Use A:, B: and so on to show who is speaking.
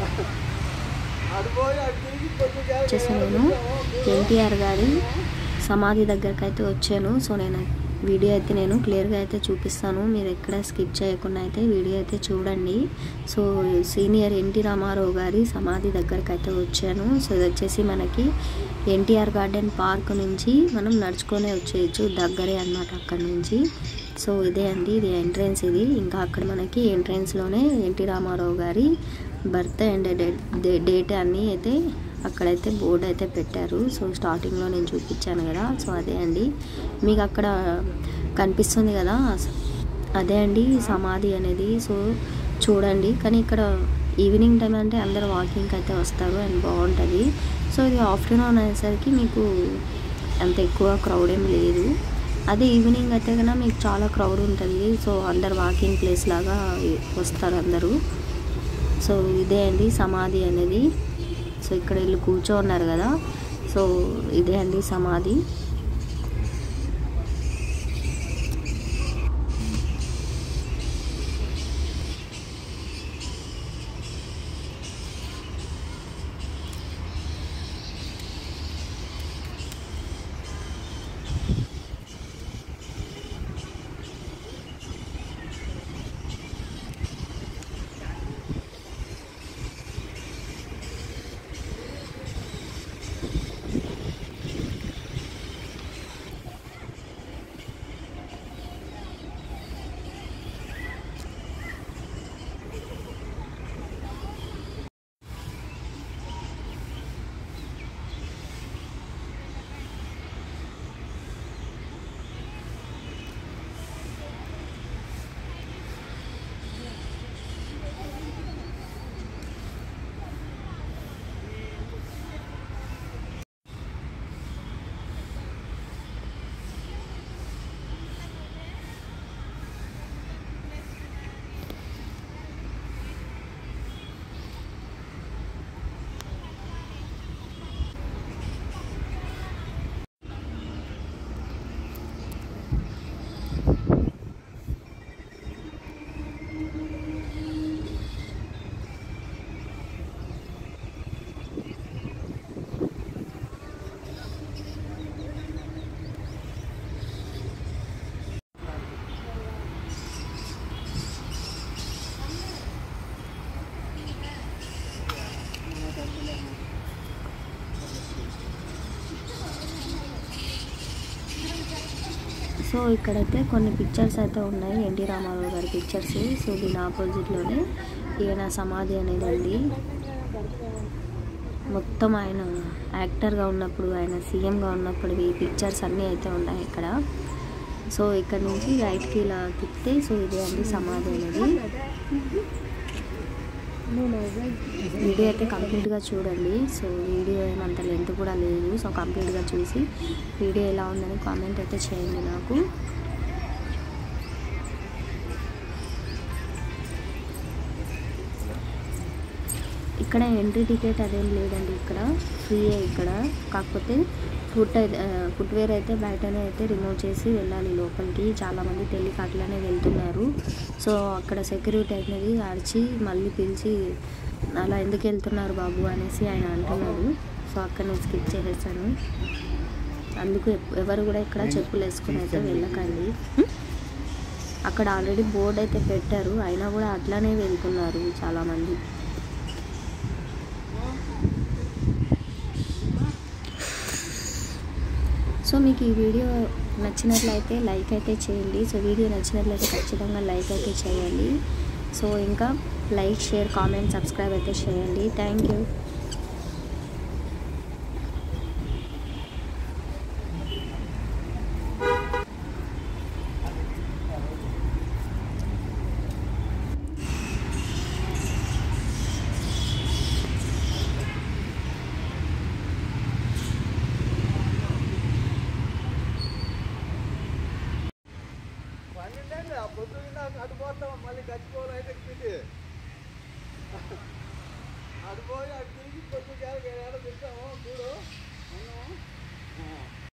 A: వచ్చేసి నేను ఎన్టీఆర్ గారి సమాధి దగ్గరకు అయితే వచ్చాను సో నేను వీడియో అయితే నేను క్లియర్గా అయితే చూపిస్తాను మీరు ఎక్కడ స్కిప్ చేయకుండా అయితే వీడియో అయితే చూడండి సో సీనియర్ ఎన్టీ రామారావు గారి సమాధి దగ్గరకు అయితే వచ్చాను సో ఇది వచ్చేసి మనకి ఎన్టీఆర్ గార్డెన్ పార్క్ నుంచి మనం నడుచుకొని వచ్చేయచ్చు దగ్గరే అన్నమాట అక్కడ నుంచి సో ఇదే అండి ఇది ఎంట్రన్స్ ఇది ఇంకా అక్కడ మనకి ఎంట్రన్స్లోనే ఎన్టీ రామారావు గారి బర్త్ అండ్ డేట్ డేట్ అన్నీ అయితే అక్కడైతే బోర్డు అయితే పెట్టారు సో స్టార్టింగ్లో నేను చూపించాను కదా సో అదే అండి మీకు అక్కడ కనిపిస్తుంది కదా అదే అండి సమాధి అనేది సో చూడండి కానీ ఇక్కడ ఈవినింగ్ టైం అంటే అందరు వాకింగ్కి అయితే వస్తారు అండ్ బాగుంటుంది సో ఇది ఆఫ్టర్నూన్ అయ్యేసరికి మీకు అంత ఎక్కువ క్రౌడ్ ఏం లేదు అదే ఈవినింగ్ అయితే కన్నా మీకు చాలా క్రౌడ్ ఉంటుంది సో అందరు వాకింగ్ ప్లేస్ లాగా వస్తారు అందరూ సో ఇదే అండి సమాధి అనేది సో ఇక్కడ వీళ్ళు కూర్చో ఉన్నారు కదా సో ఇదే అండి సమాధి సో ఇక్కడైతే కొన్ని పిక్చర్స్ అయితే ఉన్నాయి ఎన్టీ రామారావు గారి పిక్చర్స్ సో దీని ఆపోజిట్లోనే ఈయన సమాధి అనేది ఉంది మొత్తం ఆయన యాక్టర్గా ఉన్నప్పుడు ఆయన సీఎంగా ఉన్నప్పుడు ఈ పిక్చర్స్ అన్నీ అయితే ఉన్నాయి ఇక్కడ సో ఇక్కడ నుంచి రైట్కి ఇలా తిప్పితే సో ఇదే అండి సమాధి అనేది వీడియో అయితే కంప్లీట్గా చూడండి సో వీడియో ఏమంత లెంత్ కూడా లేదు సో కంప్లీట్గా చూసి వీడియో ఎలా ఉందని కామెంట్ అయితే చేయండి నాకు ఇక్కడ ఎంట్రీ టికెట్ అదేం లేదండి ఇక్కడ ఫ్రీయే ఇక్కడ కాకపోతే ఫుట్ అయితే ఫుట్వేర్ అయితే బయటనే అయితే రిమూవ్ చేసి వెళ్ళాలి లోపలికి చాలామంది తెలియక అట్లనే వెళ్తున్నారు సో అక్కడ సెక్యూరిటీ అనేది అరిచి మళ్ళీ పిలిచి అలా ఎందుకు వెళ్తున్నారు బాబు అనేసి ఆయన అంటున్నాడు సో అక్కడ నేను స్కిప్ చేసేసాను అందుకు ఎప్- ఎవరు కూడా ఇక్కడ చెప్పులు వేసుకుని అయితే వెళ్ళకండి అక్కడ ఆల్రెడీ బోర్డు అయితే పెట్టారు అయినా కూడా అట్లానే వెళ్తున్నారు చాలామంది సో మీకు ఈ వీడియో నచ్చినట్లయితే లైక్ అయితే చేయండి సో వీడియో నచ్చినట్లయితే ఖచ్చితంగా లైక్ అయితే చేయండి సో ఇంకా లైక్ షేర్ కామెంట్ సబ్స్క్రైబ్ అయితే చేయండి థ్యాంక్ యూ
B: పన్నెండేళ్ళు ఆ పొద్దు నాకు అటు పోతాం మళ్ళీ గచ్చిపోవాలి అయితే తిరిగి అటు పోయి అటు తిరిగి పొద్దు ఏడ తింటాము చూడు ఉన్నాము